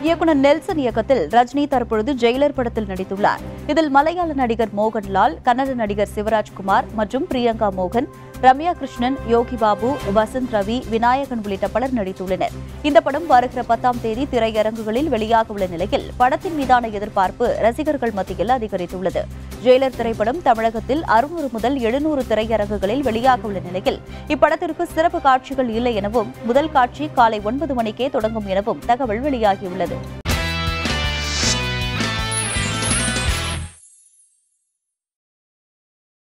இயக்குனர் நெல்சன் இயக்கத்தில் ரஜினி தற்பொழுது ஜெயிலர் படத்தில் நடித்துள்ளார் இதில் மலையாள நடிகர் மோகன்லால் கன்னட நடிகர் சிவராஜ்குமார் மற்றும் பிரியங்கா மோகன் ரம்யா கிருஷ்ணன் யோகி பாபு வசந்த் ரவி விநாயகன் உள்ளிட்ட பலர் நடித்துள்ளனர் இந்த படம் வருகிற பத்தாம் தேதி திரையரங்குகளில் வெளியாக உள்ள நிலையில் படத்தின் மீதான எதிர்பார்ப்பு ரசிகர்கள் மத்தியில் அதிகரித்துள்ளது ஜெயிலர் திரைப்படம் தமிழகத்தில் அறுநூறு முதல் எழுநூறு திரையரங்குகளில் வெளியாக உள்ள நிலையில் இப்படத்திற்கு சிறப்பு காட்சிகள் இல்லை எனவும் முதல் காட்சி காலை ஒன்பது மணிக்கே தொடங்கும் எனவும் தகவல் வெளியாகியுள்ளது